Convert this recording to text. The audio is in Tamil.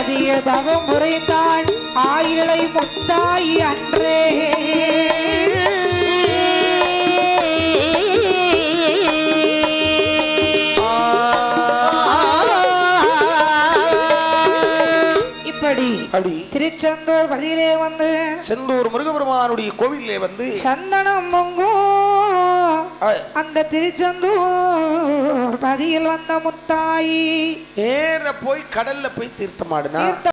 அதிக தவம் முறைந்தாள் ஆயிழை முத்தாயி அன்றே இப்படி அப்படி திருச்செந்தூர் பதிலே வந்து செந்தூர் முருகபெருமானுடைய கோவிலே வந்து சந்தனம் பொங்கும் ஆ, அந்த திருச்செந்தூர் பதியில் வந்த முத்தாயி நேர போய் கடல்ல போய் தீர்த்தமாடினா தீர்த்த